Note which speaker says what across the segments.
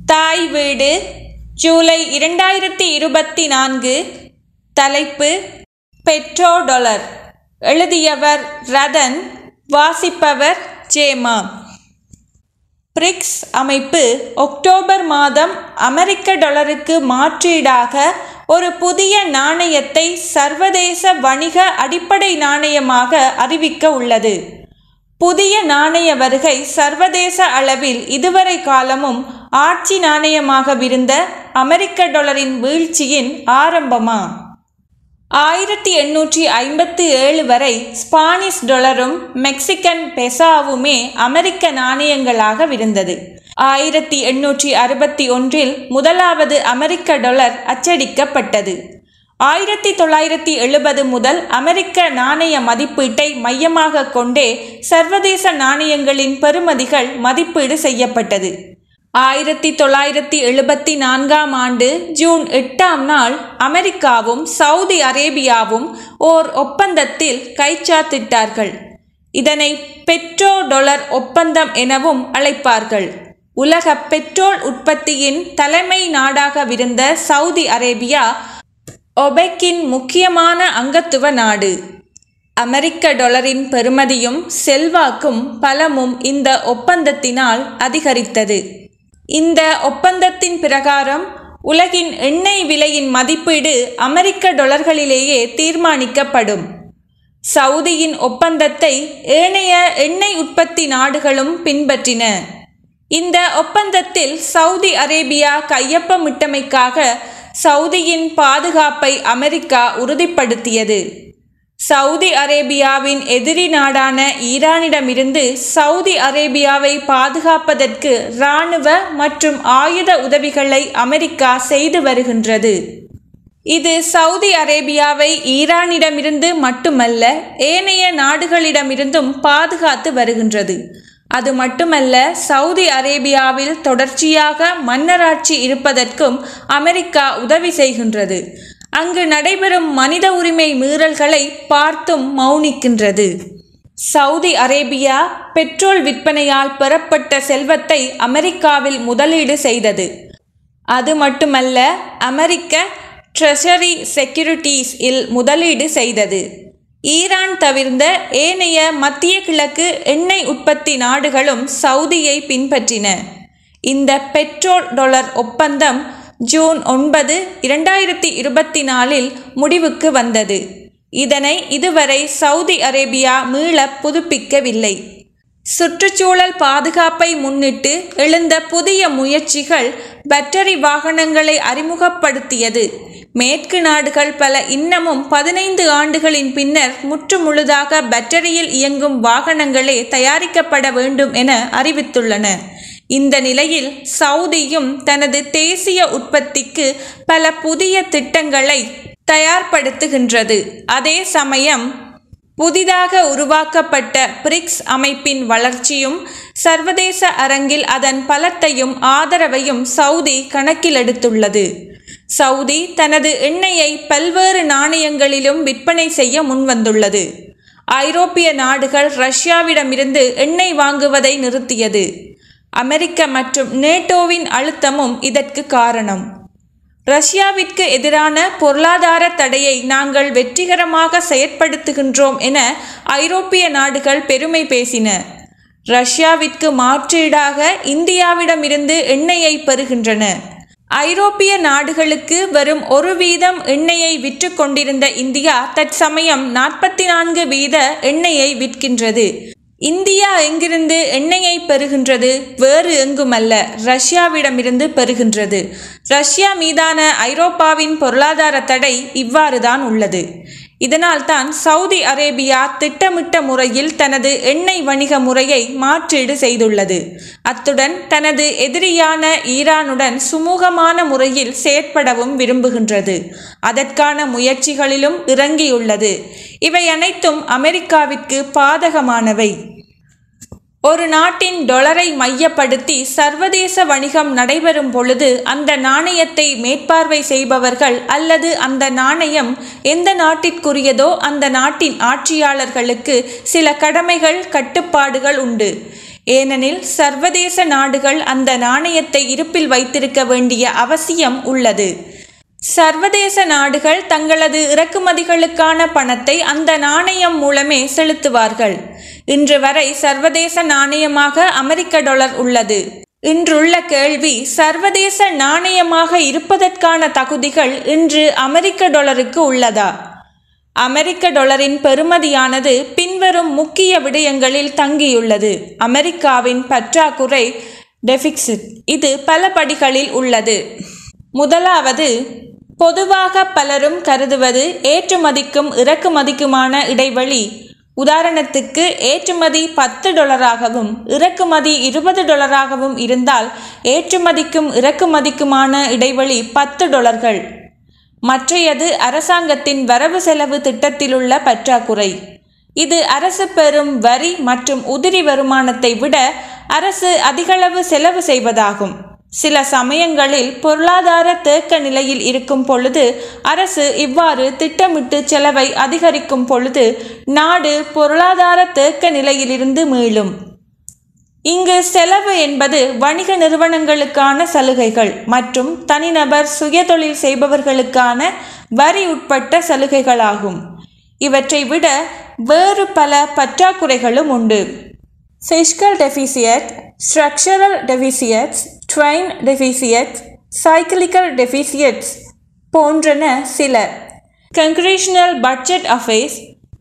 Speaker 1: தாய் வீடு ஜூலை இரண்டாயிரத்தி இருபத்தி நான்கு தலைப்பு பெட்ரோ டொலர் எழுதியவர் ரதன் வாசிப்பவர் ஜேமா பிரிக்ஸ் அமைப்பு அக்டோபர் மாதம் அமெரிக்க டாலருக்கு மாற்றீடாக ஒரு புதிய நாணயத்தை சர்வதேச வணிக அடிப்படை நாணயமாக அறிவிக்க உள்ளது புதிய நாணய வருகை சர்வதேச அளவில் இதுவரை காலமும் ஆட்சி நாணயமாகவிருந்த அமெரிக்க டாலரின் வீழ்ச்சியின் ஆரம்பமா ஆயிரத்தி எண்ணூற்றி ஐம்பத்து ஏழு வரை ஸ்பானிஷ் டொலரும் மெக்சிகன் பெசாவுமே அமெரிக்க நாணயங்களாக விருந்தது ஆயிரத்தி எண்ணூற்றி அறுபத்தி ஒன்றில் முதலாவது அமெரிக்க டொலர் அச்சடிக்கப்பட்டது ஆயிரத்தி தொள்ளாயிரத்தி எழுபது முதல் அமெரிக்க நாணய மதிப்பீட்டை மையமாக கொண்டே சர்வதேச நாணயங்களின் பெறுமதிகள் மதிப்பீடு செய்யப்பட்டது ஆயிரத்தி தொள்ளாயிரத்தி எழுபத்தி நான்காம் ஆண்டு ஜூன் எட்டாம் நாள் அமெரிக்காவும் சவுதி அரேபியாவும் ஓர் ஒப்பந்தத்தில் கைச்சாத்திட்டார்கள் இதனை பெட்ரோ டொலர் ஒப்பந்தம் எனவும் அழைப்பார்கள் உலக பெட்ரோல் உற்பத்தியின் தலைமை நாடாகவிருந்த சவுதி அரேபியா ஒபெக்கின் முக்கியமான அங்கத்துவ நாடு அமெரிக்க டொலரின் பெறுமதியும் செல்வாக்கும் பலமும் இந்த ஒப்பந்தத்தினால் அதிகரித்தது இந்த ஒப்பந்தத்தின் பிரகாரம் உலகின் எண்ணெய் விலையின் மதிப்பீடு அமெரிக்க டொலர்களிலேயே தீர்மானிக்கப்படும் சவுதியின் ஒப்பந்தத்தை ஏனைய எண்ணெய் உற்பத்தி நாடுகளும் பின்பற்றின இந்த ஒப்பந்தத்தில் சவுதி அரேபியா கையொப்பமிட்டமைக்காக சவுதியின் பாதுகாப்பை அமெரிக்கா உறுதிப்படுத்தியது சவுதி அரேபியாவின் எதிரி நாடான ஈரானிடமிருந்து சவுதி அரேபியாவை பாதுகாப்பதற்கு இராணுவ மற்றும் ஆயுத உதவிகளை அமெரிக்கா செய்து வருகின்றது இது சவுதி அரேபியாவை ஈரானிடமிருந்து மட்டுமல்ல ஏனைய நாடுகளிடமிருந்தும் பாதுகாத்து வருகின்றது அது மட்டுமல்ல சவுதி அரேபியாவில் தொடர்ச்சியாக மன்னராட்சி இருப்பதற்கும் அமெரிக்கா உதவி செய்கின்றது அங்கு நடைபெறும் மனித உரிமை மீறல்களை பார்த்தும் மௌனிக்கின்றது சவுதி அரேபியா பெட்ரோல் விற்பனையால் பெறப்பட்ட செல்வத்தை அமெரிக்காவில் முதலீடு செய்தது அது மட்டுமல்ல அமெரிக்க ட்ரெஷரி செக்யூரிட்டீஸ் இல் முதலீடு செய்தது ஈரான் தவிர்ந்த ஏனைய மத்திய கிழக்கு எண்ணெய் உற்பத்தி நாடுகளும் சவுதியை பின்பற்றின இந்த பெட்ரோல் டொலர் ஒப்பந்தம் ஜூன் ஒன்பது இரண்டாயிரத்தி இருபத்தி நாலில் முடிவுக்கு வந்தது இதனை இதுவரை சவுதி அரேபியா மீள புதுப்பிக்கவில்லை சுற்றுச்சூழல் பாதுகாப்பை முன்னிட்டு எழுந்த புதிய முயற்சிகள் பேட்டரி வாகனங்களை அறிமுகப்படுத்தியது மேற்கு நாடுகள் பல இன்னமும் பதினைந்து ஆண்டுகளின் பின்னர் முற்றுமுழுதாக பேட்டரியில் இயங்கும் வாகனங்களே தயாரிக்கப்பட வேண்டும் என அறிவித்துள்ளன இந்த நிலையில் சவுதியும் தனது தேசிய உற்பத்திக்கு பல புதிய திட்டங்களை தயார்படுத்துகின்றது அதே சமயம் புதிதாக உருவாக்கப்பட்ட பிரிக்ஸ் அமைப்பின் வளர்ச்சியும் சர்வதேச அரங்கில் அதன் பலத்தையும் ஆதரவையும் சவுதி கணக்கிலெடுத்துள்ளது சவுதி தனது எண்ணெயை பல்வேறு நாணயங்களிலும் விற்பனை செய்ய முன்வந்துள்ளது ஐரோப்பிய நாடுகள் ரஷ்யாவிடமிருந்து எண்ணெய் வாங்குவதை நிறுத்தியது அமெரிக்க மற்றும் நேட்டோவின் அழுத்தமும் இதற்கு காரணம் ரஷ்யாவிற்கு எதிரான பொருளாதார தடையை நாங்கள் வெற்றிகரமாக செயற்படுத்துகின்றோம் என ஐரோப்பிய நாடுகள் பெருமை பேசின ரஷ்யாவிற்கு மாற்றீடாக இந்தியாவிடமிருந்து எண்ணெயை பெறுகின்றன ஐரோப்பிய நாடுகளுக்கு வரும் ஒரு வீதம் எண்ணெயை விற்று கொண்டிருந்த இந்தியா தற்சமயம் நாற்பத்தி நான்கு வீத எண்ணெயை விற்கின்றது இந்தியா எங்கிருந்து எண்ணெயை பெறுகின்றது வேறு எங்குமல்ல ரஷ்யாவிடமிருந்து பெறுகின்றது ரஷ்யா மீதான ஐரோப்பாவின் பொருளாதார தடை இவ்வாறுதான் உள்ளது இதனால்தான் சவுதி அரேபியா திட்டமிட்ட முறையில் தனது எண்ணெய் வணிக முறையை மாற்றீடு செய்துள்ளது அத்துடன் தனது எதிரியான ஈரானுடன் சுமூகமான முறையில் செயற்படவும் விரும்புகின்றது அதற்கான முயற்சிகளிலும் இறங்கியுள்ளது இவை அனைத்தும் அமெரிக்காவிற்கு பாதகமானவை ஒரு நாட்டின் டொலரை மையப்படுத்தி சர்வதேச வணிகம் நடைபெறும் பொழுது அந்த நாணயத்தை மேற்பார்வை செய்பவர்கள் அல்லது அந்த நாணயம் எந்த நாட்டிற்குரியதோ அந்த நாட்டின் ஆட்சியாளர்களுக்கு சில கடமைகள் கட்டுப்பாடுகள் உண்டு ஏனெனில் சர்வதேச நாடுகள் அந்த நாணயத்தை இருப்பில் வைத்திருக்க வேண்டிய அவசியம் உள்ளது சர்வதேச நாடுகள் தங்களது இறக்குமதிகளுக்கான பணத்தை அந்த நாணயம் மூலமே செலுத்துவார்கள் இன்று வரை சர்வதேச நாணயமாக அமெரிக்க டாலர் உள்ளது இன்றுள்ள கேள்வி சர்வதேச நாணயமாக இருப்பதற்கான தகுதிகள் இன்று அமெரிக்க டாலருக்கு உள்ளதா அமெரிக்க டாலரின் பெறுமதியானது பின்வரும் முக்கிய விடயங்களில் தங்கியுள்ளது அமெரிக்காவின் பற்றாக்குறை டெபிக்சிட் இது பல படிகளில் உள்ளது முதலாவது பொதுவாக பலரும் கருதுவது ஏற்றுமதிக்கும் இறக்குமதிக்குமான இடைவெளி உதாரணத்துக்கு ஏற்றுமதி பத்து டாலராகவும் இறக்குமதி இருபது டாலராகவும் இருந்தால் ஏற்றுமதிக்கும் இறக்குமதிக்குமான இடைவெளி பத்து டாலர்கள் மற்றையது அரசாங்கத்தின் வரவு செலவு திட்டத்திலுள்ள பற்றாக்குறை இது அரசு பெறும் வரி மற்றும் உதிரி வருமானத்தை விட அரசு அதிகளவு செலவு செய்வதாகும் சில சமயங்களில் பொருளாதார தேக்க நிலையில் இருக்கும் பொழுது அரசு இவ்வாறு திட்டமிட்டு செலவை அதிகரிக்கும் பொழுது நாடு பொருளாதார தேக்க நிலையிலிருந்து மீளும் இங்கு செலவு என்பது வணிக நிறுவனங்களுக்கான சலுகைகள் மற்றும் தனிநபர் சுயதொழில் செய்பவர்களுக்கான வரி உட்பட்ட சலுகைகளாகும் இவற்றை விட வேறு பல பற்றாக்குறைகளும் உண்டு fiscal deficit structural deficits trade deficits cyclical deficits போன்றன சில கங்க்ரேஷனல் பட்ஜெட் அஃபேர்ஸ்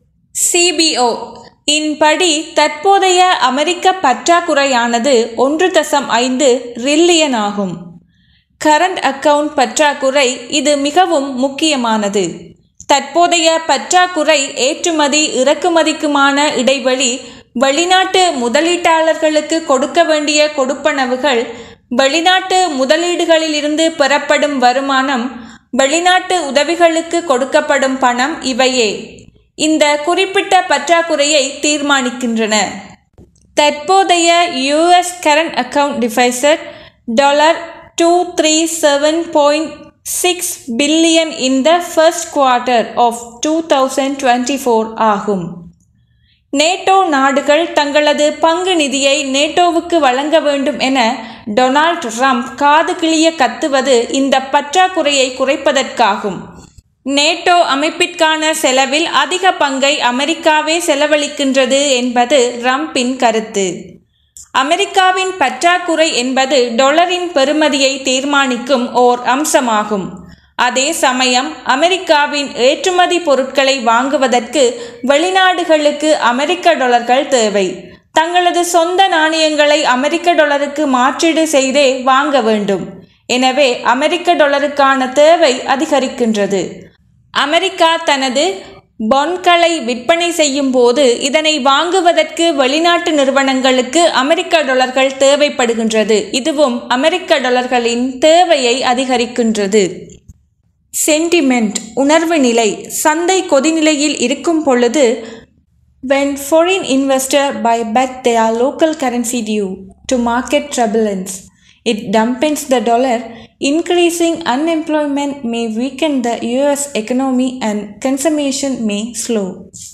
Speaker 1: சிபிஓ இன்படி தற்போதைய அமெரிக்க பற்றாக்குறையானது ஒன்று தசம் ஐந்து ரில்லியன் ஆகும் கரண்ட் அக்கவுண்ட் பற்றாக்குறை இது மிகவும் முக்கியமானது தற்போதைய பற்றாக்குறை ஏற்றுமதி இறக்குமதிக்குமான இடைவெளி வெளிநாட்டு முதலீட்டாளர்களுக்கு கொடுக்க வேண்டிய கொடுப்பனவுகள் வெளிநாட்டு முதலீடுகளிலிருந்து பெறப்படும் வருமானம் வெளிநாட்டு உதவிகளுக்கு கொடுக்கப்படும் பணம் இவையே இந்த குறிப்பிட்ட பற்றாக்குறையை தீர்மானிக்கின்றன தற்போதைய US current account deficit dollar two three seven point six billion in the first quarter of two thousand twenty four ஆகும் நேட்டோ நாடுகள் தங்களது பங்கு நிதியை நேட்டோவுக்கு வழங்க வேண்டும் என டொனால்ட் ட்ரம்ப் காது கிளிய கத்துவது இந்த பற்றாக்குறையை குறைப்பதற்காகும் நேட்டோ அமைப்பிற்கான செலவில் அதிக பங்கை அமெரிக்காவே செலவழிக்கின்றது என்பது ட்ரம்பின் கருத்து அமெரிக்காவின் பற்றாக்குறை என்பது டொலரின் பெறுமதியை தீர்மானிக்கும் ஓர் அம்சமாகும் அதே சமயம் அமெரிக்காவின் ஏற்றுமதி பொருட்களை வாங்குவதற்கு வெளிநாடுகளுக்கு அமெரிக்க டாலர்கள் தேவை தங்களது சொந்த நாணயங்களை அமெரிக்க டாலருக்கு மாற்றீடு செய்தே வாங்க வேண்டும் எனவே அமெரிக்க டாலருக்கான தேவை அதிகரிக்கின்றது அமெரிக்கா தனது பொன்களை விற்பனை செய்யும் போது இதனை வாங்குவதற்கு வெளிநாட்டு நிறுவனங்களுக்கு அமெரிக்க டாலர்கள் தேவைப்படுகின்றது இதுவும் அமெரிக்க டாலர்களின் தேவையை அதிகரிக்கின்றது சென்டிமெண்ட் உணர்வு நிலை சந்தை கொதிநிலையில் இருக்கும் பொழுது when foreign investor buy back their local currency due to market turbulence it dampens the dollar increasing unemployment may weaken the us economy and consumption may slow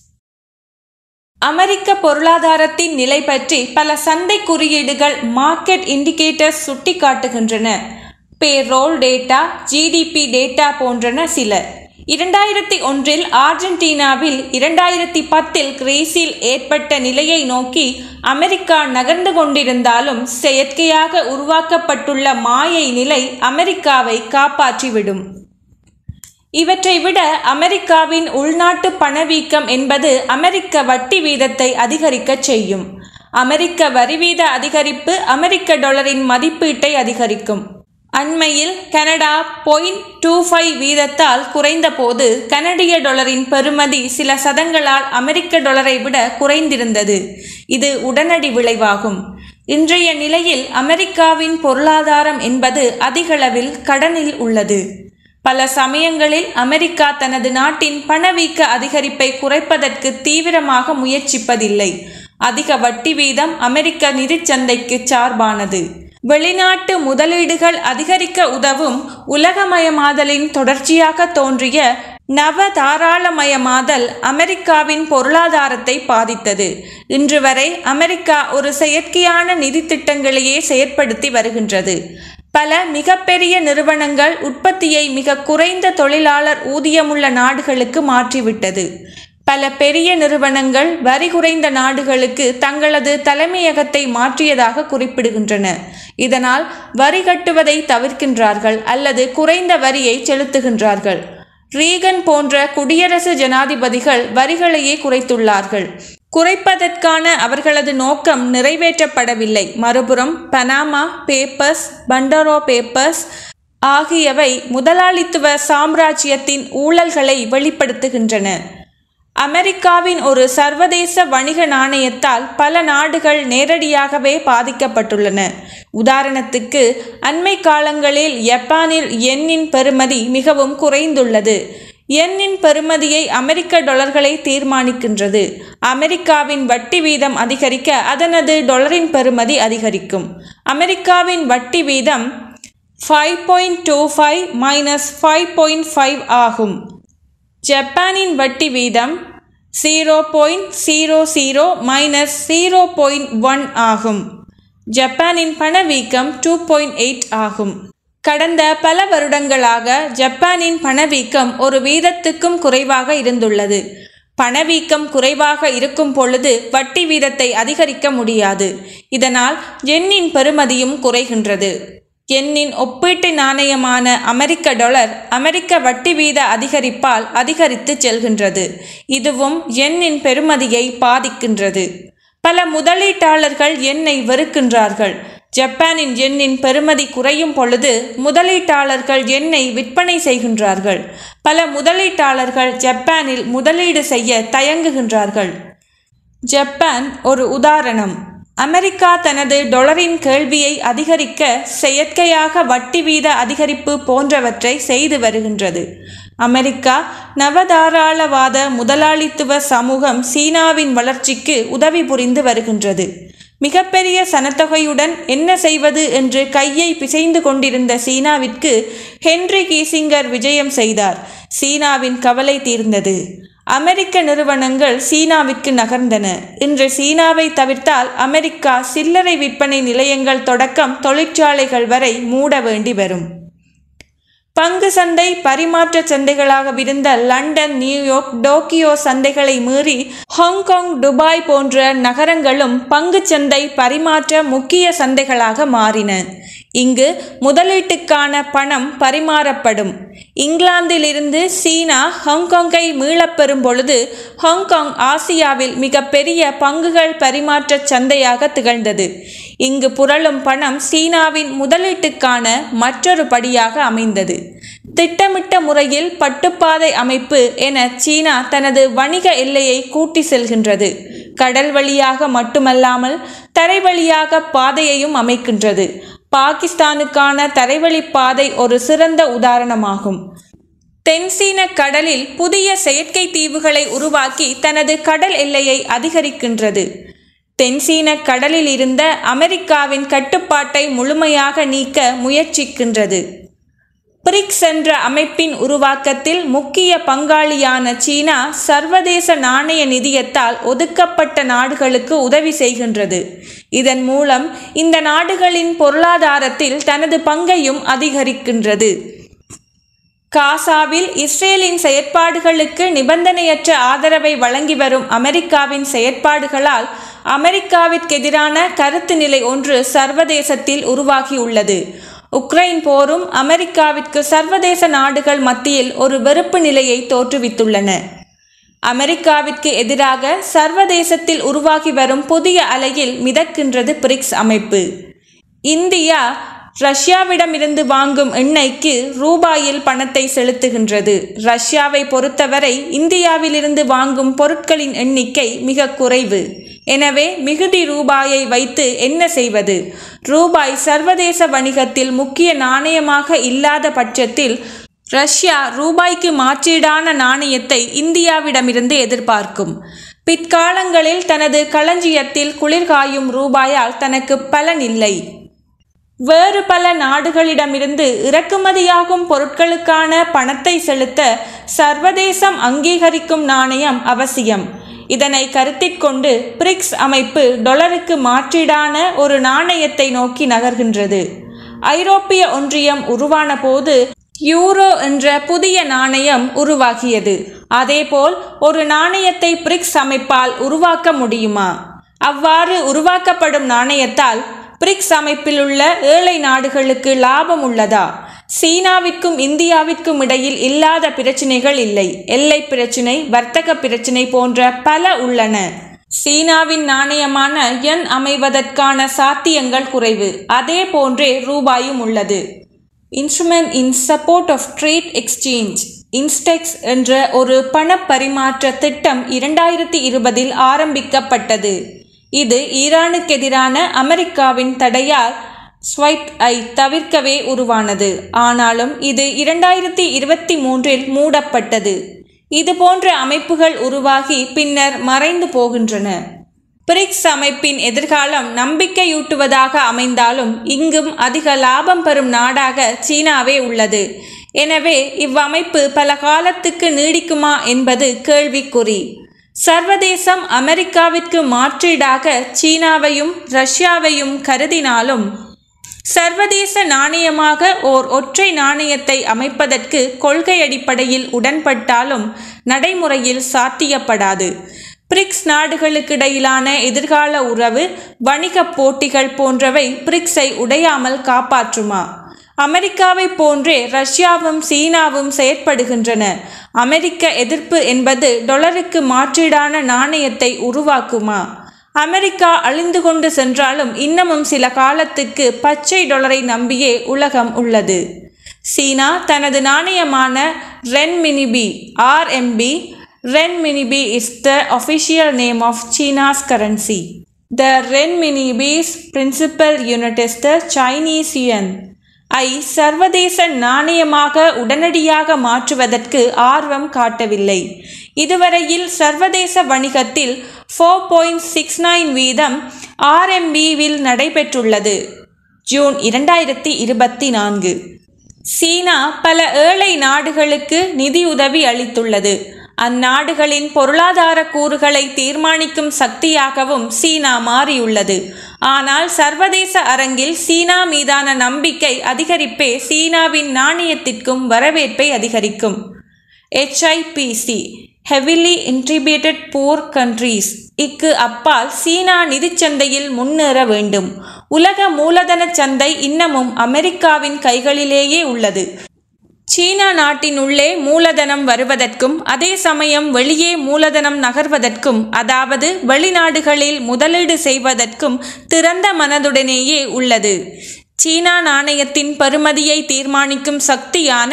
Speaker 1: அமெரிக்க பொருளாதாரத்தின் நிலை பற்றி பல சந்தை குறியீடுகள் மார்க்கெட் இண்டிகேட்டர்ஸ் சுட்டிக்காட்டுகின்றன பேரோல் டேட்டா ஜிடிபி டேட்டா போன்றன சில இரண்டாயிரத்தி ஒன்றில் ஆர்ஜென்டினாவில் இரண்டாயிரத்தி பத்தில் கிரீஸில் ஏற்பட்ட நிலையை நோக்கி அமெரிக்கா நகர்ந்து கொண்டிருந்தாலும் செயற்கையாக உருவாக்கப்பட்டுள்ள மாயை நிலை அமெரிக்காவை காப்பாற்றிவிடும் இவற்றை விட அமெரிக்காவின் உள்நாட்டு பணவீக்கம் என்பது அமெரிக்க வட்டி வீதத்தை அதிகரிக்கச் செய்யும் அமெரிக்க வரிவீத அதிகரிப்பு அமெரிக்க டாலரின் மதிப்பீட்டை அதிகரிக்கும் அண்மையில் கனடா பாயிண்ட் டூ ஃபைவ் வீதத்தால் குறைந்தபோது கனடிய டாலரின் பெறுமதி சில சதங்களால் அமெரிக்க டாலரை விட குறைந்திருந்தது இது உடனடி விளைவாகும் இன்றைய நிலையில் அமெரிக்காவின் பொருளாதாரம் என்பது அதிகளவில் கடனில் உள்ளது பல சமயங்களில் அமெரிக்கா தனது நாட்டின் பணவீக்க அதிகரிப்பை குறைப்பதற்கு தீவிரமாக முயற்சிப்பதில்லை அதிக வட்டி வீதம் அமெரிக்க நிதிச்சந்தைக்கு சார்பானது வெளிநாட்டு முதலீடுகள் அதிகரிக்க உதவும் உலகமயமாதலின் தொடர்ச்சியாக தோன்றிய நவ தாராளமயமாதல் அமெரிக்காவின் பொருளாதாரத்தை பாதித்தது இன்று வரை அமெரிக்கா ஒரு செயற்கையான நிதி திட்டங்களையே செயற்படுத்தி வருகின்றது பல மிகப்பெரிய நிறுவனங்கள் உற்பத்தியை மிக குறைந்த தொழிலாளர் ஊதியமுள்ள நாடுகளுக்கு மாற்றிவிட்டது பல பெரிய நிறுவனங்கள் வரி குறைந்த நாடுகளுக்கு தங்களது தலைமையகத்தை மாற்றியதாக குறிப்பிடுகின்றன இதனால் வரி கட்டுவதை தவிர்க்கின்றார்கள் அல்லது குறைந்த வரியை செலுத்துகின்றார்கள் ரீகன் போன்ற குடியரசு ஜனாதிபதிகள் வரிகளையே குறைத்துள்ளார்கள் குறைப்பதற்கான அவர்களது நோக்கம் நிறைவேற்றப்படவில்லை மறுபுறம் பனாமா பேப்பர்ஸ் பண்டரோ பேப்பர்ஸ் ஆகியவை முதலாளித்துவ சாம்ராஜ்யத்தின் ஊழல்களை வெளிப்படுத்துகின்றன அமெரிக்காவின் ஒரு சர்வதேச வணிக நாணயத்தால் பல நாடுகள் நேரடியாகவே பாதிக்கப்பட்டுள்ளன உதாரணத்துக்கு அண்மை காலங்களில் ஜப்பானில் எண்ணின் பெறுமதி மிகவும் குறைந்துள்ளது எண்ணின் பெறுமதியை அமெரிக்க டாலர்களை தீர்மானிக்கின்றது அமெரிக்காவின் வட்டி வீதம் அதிகரிக்க அதனது டாலரின் பெறுமதி அதிகரிக்கும் அமெரிக்காவின் வட்டி வீதம் five point two five minus five point five ஆகும் ஜப்பானின் வட்டி வீதம் zero point zero zero minus zero point one ஆகும் ஜப்பானின் பணவீக்கம் டூ பாயிண்ட் எயிட் ஆகும் கடந்த பல வருடங்களாக ஜப்பானின் பணவீக்கம் ஒரு வீதத்துக்கும் குறைவாக இருந்துள்ளது பணவீக்கம் குறைவாக இருக்கும் பொழுது வட்டி வீதத்தை அதிகரிக்க முடியாது இதனால் எண்ணின் பெறுமதியும் குறைகின்றது எண்ணின் ஒப்பீட்டு நாணயமான அமெரிக்க டாலர் அமெரிக்க வட்டி வீத அதிகரிப்பால் அதிகரித்து செல்கின்றது இதுவும் எண்ணின் பெறுமதியை பாதிக்கின்றது பல முதலீட்டாளர்கள் எண்ணை வெறுக்கின்றார்கள் ஜப்பானின் எண்ணின் பெறுமதி குறையும் பொழுது முதலீட்டாளர்கள் எண்ணெய் விற்பனை செய்கின்றார்கள் பல முதலீட்டாளர்கள் ஜப்பானில் முதலீடு செய்ய தயங்குகின்றார்கள் ஜப்பான் ஒரு உதாரணம் அமெரிக்கா தனது டொலரின் கேள்வியை அதிகரிக்க செயற்கையாக வட்டி வீத அதிகரிப்பு போன்றவற்றை செய்து வருகின்றது அமெரிக்கா நவதாராளவாத முதலாளித்துவ சமூகம் சீனாவின் வளர்ச்சிக்கு உதவி புரிந்து வருகின்றது மிகப்பெரிய சனத்தொகையுடன் என்ன செய்வது என்று கையை பிசைந்து கொண்டிருந்த சீனாவிற்கு ஹென்றி கீசிங்கர் விஜயம் செய்தார் சீனாவின் கவலை தீர்ந்தது அமெரிக்க நிறுவனங்கள் சீனாவிற்கு நகர்ந்தன இன்று சீனாவை தவிர்த்தால் அமெரிக்கா சில்லறை விற்பனை நிலையங்கள் தொடக்கம் தொழிற்சாலைகள் வரை மூட வேண்டி வரும் பங்கு சந்தை பரிமாற்ற சந்தைகளாக விருந்த லண்டன் நியூயார்க் டோக்கியோ சந்தைகளை மீறி ஹாங்காங் துபாய் போன்ற நகரங்களும் பங்கு சந்தை பரிமாற்ற முக்கிய சந்தைகளாக மாறின இங்கு முதலீட்டுக்கான பணம் பரிமாறப்படும் இங்கிலாந்திலிருந்து சீனா ஹாங்காங்கை மீளப்பெறும் பொழுது ஹாங்காங் ஆசியாவில் மிகப்பெரிய பங்குகள் பரிமாற்ற சந்தையாக திகழ்ந்தது இங்கு புரளும் பணம் சீனாவின் முதலீட்டுக்கான மற்றொரு படியாக அமைந்தது திட்டமிட்ட முறையில் பட்டுப்பாதை அமைப்பு என சீனா தனது வணிக எல்லையை கூட்டி செல்கின்றது கடல் வழியாக மட்டுமல்லாமல் தரை வழியாக பாதையையும் அமைக்கின்றது பாகிஸ்தானுக்கான தரைவழி பாதை ஒரு சிறந்த உதாரணமாகும் தென்சீன கடலில் புதிய செயற்கை தீவுகளை உருவாக்கி தனது கடல் எல்லையை அதிகரிக்கின்றது தென்சீன கடலில் இருந்த அமெரிக்காவின் கட்டுப்பாட்டை முழுமையாக நீக்க முயற்சிக்கின்றது பிரிக்ஸ் என்ற அமைப்பின் உருவாக்கத்தில் முக்கிய பங்காளியான சீனா சர்வதேச நாணய நிதியத்தால் ஒதுக்கப்பட்ட நாடுகளுக்கு உதவி செய்கின்றது இதன் மூலம் இந்த நாடுகளின் பொருளாதாரத்தில் தனது பங்கையும் அதிகரிக்கின்றது காசாவில் இஸ்ரேலின் செயற்பாடுகளுக்கு நிபந்தனையற்ற ஆதரவை வழங்கி வரும் அமெரிக்காவின் செயற்பாடுகளால் அமெரிக்காவிற்கெதிரான கருத்து நிலை ஒன்று சர்வதேசத்தில் உருவாகியுள்ளது உக்ரைன் போரும் அமெரிக்காவிற்கு சர்வதேச நாடுகள் மத்தியில் ஒரு வெறுப்பு நிலையை தோற்றுவித்துள்ளன அமெரிக்காவிற்கு எதிராக சர்வதேசத்தில் உருவாகி வரும் புதிய அலையில் மிதக்கின்றது பிரிக்ஸ் அமைப்பு இந்தியா ரஷ்யாவிடமிருந்து வாங்கும் எண்ணெய்க்கு ரூபாயில் பணத்தை செலுத்துகின்றது ரஷ்யாவை பொறுத்தவரை இந்தியாவிலிருந்து வாங்கும் பொருட்களின் எண்ணிக்கை மிக குறைவு எனவே மிகுதி ரூபாயை வைத்து என்ன செய்வது ரூபாய் சர்வதேச வணிகத்தில் முக்கிய நாணயமாக இல்லாத பட்சத்தில் ரஷ்யா ரூபாய்க்கு மாற்றீடான நாணயத்தை இந்தியாவிடமிருந்து எதிர்பார்க்கும் பிற்காலங்களில் தனது களஞ்சியத்தில் குளிர்காயும் ரூபாயால் தனக்கு பலன் இல்லை வேறு பல நாடுகளிடமிருந்து இறக்குமதியாகும் பொருட்களுக்கான பணத்தை செலுத்த சர்வதேசம் அங்கீகரிக்கும் நாணயம் அவசியம் இதனை கருத்திற்கொண்டு பிரிக்ஸ் அமைப்பு டொலருக்கு மாற்றீடான ஒரு நாணயத்தை நோக்கி நகர்கின்றது ஐரோப்பிய ஒன்றியம் உருவான போது யூரோ என்ற புதிய நாணயம் உருவாகியது அதேபோல் ஒரு நாணயத்தை பிரிக்ஸ் அமைப்பால் உருவாக்க முடியுமா அவ்வாறு உருவாக்கப்படும் நாணயத்தால் பிரிக்ஸ் அமைப்பில் உள்ள ஏழை நாடுகளுக்கு லாபம் உள்ளதா சீனாவிற்கும் இந்தியாவிற்கும் இடையில் இல்லாத பிரச்சினைகள் இல்லை எல்லை பிரச்சினை வர்த்தக பிரச்சினை போன்ற பல உள்ளன சீனாவின் நாணயமான யன் அமைவதற்கான சாத்தியங்கள் குறைவு அதே போன்றே ரூபாயும் உள்ளது instrument in support of trade exchange INSTEX என்ற ஒரு பண பரிமாற்ற திட்டம் இரண்டாயிரத்தி இருபதில் ஆரம்பிக்கப்பட்டது இது ஈரானுக்கு எதிரான அமெரிக்காவின் தடையால் ஸ்வைப் ஐ தவிர்க்கவே உருவானது ஆனாலும் இது இரண்டாயிரத்தி இருபத்தி மூன்றில் மூடப்பட்டது இதுபோன்ற அமைப்புகள் உருவாகி பின்னர் மறைந்து போகின்றன பிரிக்ஸ் அமைப்பின் எதிர்காலம் நம்பிக்கையூட்டுவதாக அமைந்தாலும் இங்கும் அதிக லாபம் பெறும் நாடாக சீனாவே உள்ளது எனவே இவ்வமைப்பு பல காலத்துக்கு நீடிக்குமா என்பது கேள்விக்குறி சர்வதேசம் அமெரிக்காவிற்கு மாற்றீடாக சீனாவையும் ரஷ்யாவையும் கருதினாலும் சர்வதேச நாணயமாக ஓர் ஒற்றை நாணயத்தை அமைப்பதற்கு கொள்கை அடிப்படையில் உடன்பட்டாலும் நடைமுறையில் சாத்தியப்படாது பிரிக்ஸ் நாடுகளுக்கிடையிலான எதிர்கால உறவு வணிகப் போட்டிகள் போன்றவை பிரிக்ஸை உடையாமல் காப்பாற்றுமா அமெரிக்காவை போன்றே ரஷ்யாவும் சீனாவும் செயற்படுகின்றன அமெரிக்க எதிர்ப்பு என்பது டொலருக்கு மாற்றீடான நாணயத்தை உருவாக்குமா அமெரிக்கா அழிந்து கொண்டு சென்றாலும் இன்னமும் சில காலத்துக்கு பச்சை டொலரை நம்பியே உலகம் உள்ளது சீனா தனது நாணயமான renminbi RMB renminbi is the official name of China's currency the renminbi's principal unit is the Chinese yuan ஐ சர்வதேச நாணயமாக உடனடியாக மாற்றுவதற்கு ஆர்வம் காட்டவில்லை இதுவரையில் சர்வதேச வணிகத்தில் ஃபோர் பாயிண்ட் சிக்ஸ் நைன் வீதம் ஆர்எம்பிவில் நடைபெற்றுள்ளது ஜூன் இரண்டாயிரத்தி இருபத்தி நான்கு சீனா பல ஏழை நாடுகளுக்கு நிதியுதவி அளித்துள்ளது அந்நாடுகளின் பொருளாதார கூறுகளை தீர்மானிக்கும் சக்தியாகவும் சீனா மாறியுள்ளது ஆனால் சர்வதேச அரங்கில் சீனா மீதான நம்பிக்கை அதிகரிப்பே சீனாவின் நாணயத்திற்கும் வரவேற்பை அதிகரிக்கும் ஹெச்ஐபிசி ஹெவிலி இன்ட்ரிபியூட்டட் போர் கண்ட்ரீஸ் இக்கு அப்பால் சீனா நிதிச்சந்தையில் முன்னேற வேண்டும் உலக மூலதன சந்தை இன்னமும் அமெரிக்காவின் கைகளிலேயே உள்ளது சீனா நாட்டினுள்ளே மூலதனம் வருவதற்கும் அதே சமயம் வெளியே மூலதனம் நகர்வதற்கும் அதாவது வெளிநாடுகளில் முதலீடு செய்வதற்கும் திறந்த மனதுடனேயே உள்ளது சீனா நாணயத்தின் பெறுமதியை தீர்மானிக்கும் சக்தியான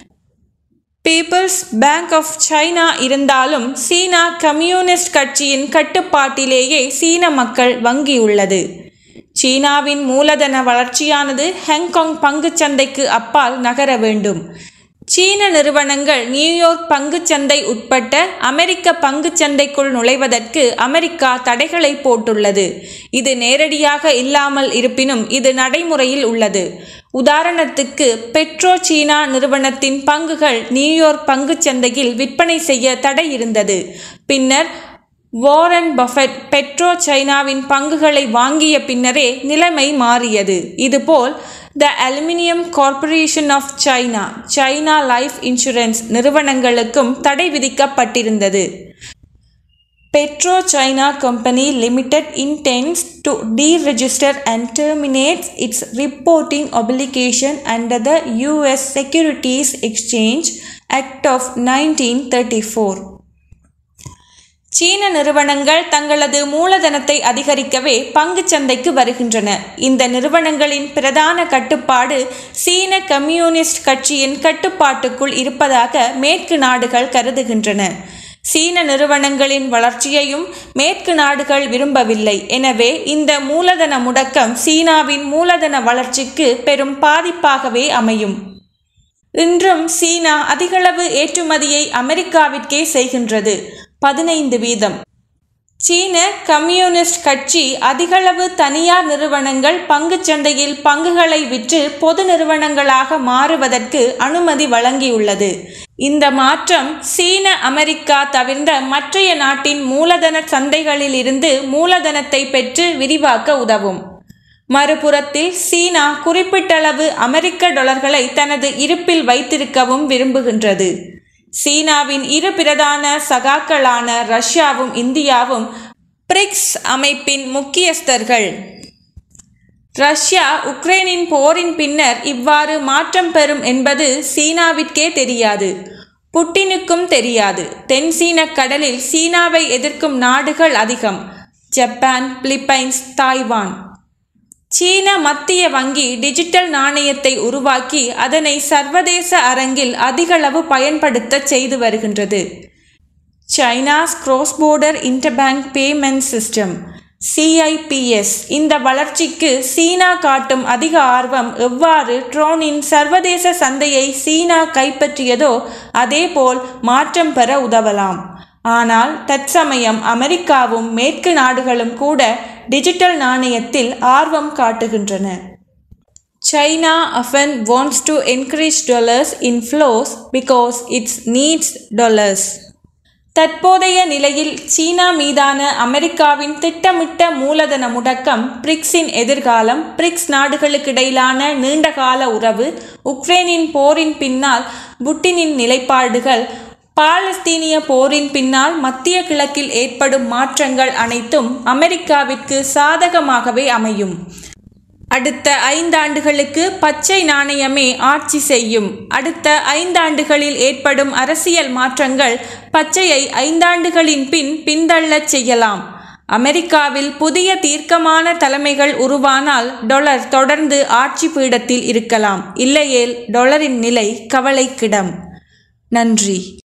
Speaker 1: பீப்பிள்ஸ் பேங்க் ஆஃப் சைனா இருந்தாலும் சீனா கம்யூனிஸ்ட் கட்சியின் கட்டுப்பாட்டிலேயே சீன மக்கள் வங்கியுள்ளது சீனாவின் மூலதன வளர்ச்சியானது ஹாங்காங் பங்குச்சந்தைக்கு அப்பால் நகர வேண்டும் சீன நிறுவனங்கள் நியூயார்க் பங்குச்சந்தை உட்பட்ட அமெரிக்க பங்குச்சந்தைக்குள் நுழைவதற்கு அமெரிக்கா தடைகளை போட்டுள்ளது இது நேரடியாக இல்லாமல் இருப்பினும் இது நடைமுறையில் உள்ளது உதாரணத்துக்கு பெட்ரோ சீனா நிறுவனத்தின் பங்குகள் நியூயார்க் பங்குச்சந்தையில் விற்பனை செய்ய தடை இருந்தது பின்னர் வாரன் பஃபெட் பெட்ரோ சைனாவின் பங்குகளை வாங்கிய பின்னரே நிலைமை மாறியது இதுபோல் the aluminium corporation of China China life insurance நிறுவனங்களுக்கும் தடை விதிக்கப்பட்டிருந்தது Petro China company limited intends to deregister and terminates its reporting obligation under the US Securities Exchange Act of 1934. சீன நிறுவனங்கள் தங்களது மூலதனத்தை அதிகரிக்கவே பங்குச் சந்தைக்கு வருகின்றன இந்த நிறுவனங்களின் பிரதான கட்டுப்பாடு சீன கம்யூனிஸ்ட் கட்சியின் கட்டுப்பாட்டுக்குள் இருப்பதாக மேற்கு நாடுகள் கருதுகின்றன சீன நிறுவனங்களின் வளர்ச்சியையும் மேற்கு நாடுகள் விரும்பவில்லை எனவே இந்த மூலதன முடக்கம் சீனாவின் மூலதன வளர்ச்சிக்கு பெரும் பாதிப்பாகவே அமையும் இன்றும் சீனா அதிகளவு ஏற்றுமதியை அமெரிக்காவிற்கே செய்கின்றது பதினைந்து வீதம் சீன கம்யூனிஸ்ட் கட்சி அதிகளவு தனியார் நிறுவனங்கள் பங்குச் சந்தையில் பங்குகளை விற்று பொது நிறுவனங்களாக மாறுவதற்கு அனுமதி வழங்கியுள்ளது இந்த மாற்றம் சீன அமெரிக்கா தவிர்ந்த மற்றைய நாட்டின் மூலதன சந்தைகளில் இருந்து மூலதனத்தை பெற்று விரிவாக்க உதவும் மறுபுறத்தில் சீனா குறிப்பிட்டளவு அமெரிக்க டாலர்களை தனது இருப்பில் வைத்திருக்கவும் விரும்புகின்றது சீனாவின் இரு பிரதான சகாக்களான ரஷ்யாவும் இந்தியாவும் பிரிக்ஸ் அமைப்பின் முக்கியஸ்தர்கள் ரஷ்யா உக்ரைனின் போரின் பின்னர் இவ்வாறு மாற்றம் பெறும் என்பது சீனாவிற்கே தெரியாது புட்டினுக்கும் தெரியாது தென் சீன கடலில் சீனாவை எதிர்க்கும் நாடுகள் அதிகம் ஜப்பான் பிலிப்பைன்ஸ் தாய்வான் சீன மத்திய வங்கி டிஜிட்டல் நாணயத்தை உருவாக்கி அதனை சர்வதேச அரங்கில் அதிகளவு பயன்படுத்த செய்து வருகின்றது China's cross border interbank payment system CIPS இந்த வளர்ச்சிக்கு சீனா காட்டும் அதிக ஆர்வம் எவ்வாறு ட்ரோனின் சர்வதேச சந்தையை சீனா கைப்பற்றியதோ அதேபோல் மாற்றம் பெற உதவலாம் ஆனால் தற்சமயம் அமெரிக்காவும் மேற்கு நாடுகளும் கூட டிஜிட்டல் நாணயத்தில் ஆர்வம் காட்டுகின்றன China often wants to encourage dollars inflows because it needs dollars. தற்போதைய நிலையில் சீனா மீதான அமெரிக்காவின் திட்டமிட்ட மூலதன முடக்கம் பிரிக்ஸின் எதிர்காலம் பிரிக்ஸ் நாடுகளுக்கிடையிலான நீண்டகால உறவு உக்ரைனின் போரின் பின்னால் புட்டினின் நிலைப்பாடுகள் பாலஸ்தீனிய போரின் பின்னால் மத்திய கிழக்கில் ஏற்படும் மாற்றங்கள் அனைத்தும் அமெரிக்காவிற்கு சாதகமாகவே அமையும் அடுத்த ஐந்தாண்டுகளுக்கு பச்சை நாணயமே ஆட்சி செய்யும் அடுத்த ஐந்தாண்டுகளில் ஏற்படும் அரசியல் மாற்றங்கள் பச்சையை ஐந்தாண்டுகளின் பின் பின்தள்ளச் செய்யலாம் அமெரிக்காவில் புதிய தீர்க்கமான தலைமைகள் உருவானால் டொலர் தொடர்ந்து ஆட்சி பீடத்தில் இருக்கலாம் இல்லையேல் டொலரின் நிலை கவலைக்கிடம் நன்றி